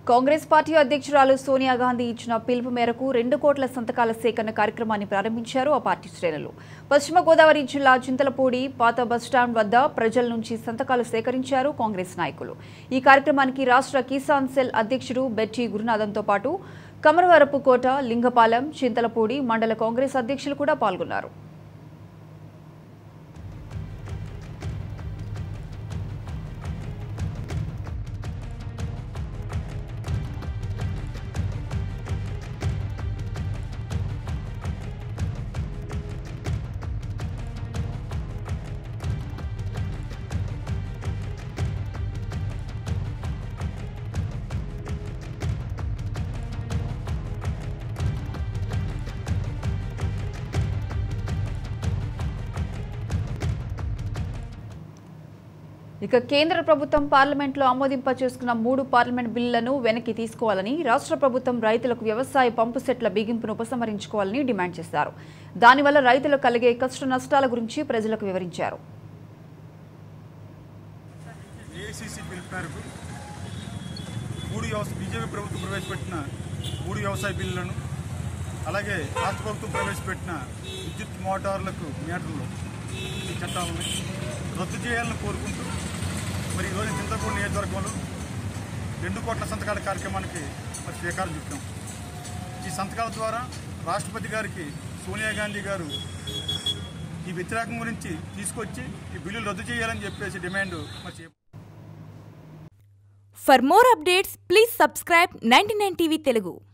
Congress party అధ్యక్షురాలు సోనియా గాంధీ ఇచ్చిన పిలుపు మేరకు రెండు కోట్ల సంతకాల సేకరణ కార్యక్రమాన్ని ప్రారంభించారు ఆ పార్టీ శ్రేణులు పశ్చిమ గోదావరి జిల్లా చింతలపూడి పాత బస్టాండ్ వద్ద ప్రజల నుంచి సంతకాలు సేకరించారు కాంగ్రెస్ నాయకులు ఈ కార్యక్రమానికి రాష్ట్ర కిసాన్ సెల్ అధ్యక్షుడు బెట్టి గురునాథంతో పాటు కమరవరపు కోట లింగపాలెం చింతలపూడి మండల కాంగ్రెస్ అధ్యక్షులు కూడా పాల్గొన్నారు ఇక కేంద్ర ప్రభుత్వం పార్లమెంట్లో ఆమోదింప చేసుకున్న మూడు పార్లమెంట్ బిల్లులను వెనక్కి తీసుకోవాలని రాష్ట్ర ప్రభుత్వం రైతులకు వ్యవసాయ పంపు సెట్ల బిగింపును ఉపసంహరించుకోవాలని డిమాండ్ చేశారు దానివల్ల రైతులకు కలిగే కష్ట నష్టాల గురించి ప్రజలకు వివరించారు ఏఐసిసి పిలుపు మేరకు మూడు వ్యవసాయ బీజేపీ ప్రభుత్వం ప్రవేశపెట్టిన మూడు వ్యవసాయ బిల్లులను అలాగే రాష్ట్ర ప్రభుత్వం ప్రవేశపెట్టిన విద్యుత్ మోటార్లకు మీటర్లు ఈ చట్టాలను రద్దు చేయాలని కోరుకుంటూ మరి ఈరోజు చింతపూడి నియోజకవర్గంలో రెండు కోట్ల సంతకాల కార్యక్రమానికి మరి శ్రీకారం చుట్టాం ఈ సంతకాల ద్వారా రాష్ట్రపతి గారికి సోనియా గాంధీ గారు ఈ వ్యతిరేకం గురించి తీసుకొచ్చి ఈ బిల్లులు రద్దు చేయాలని చెప్పేసి డిమాండ్ మరి చే- For more updates, please subscribe 99 TV Telugu.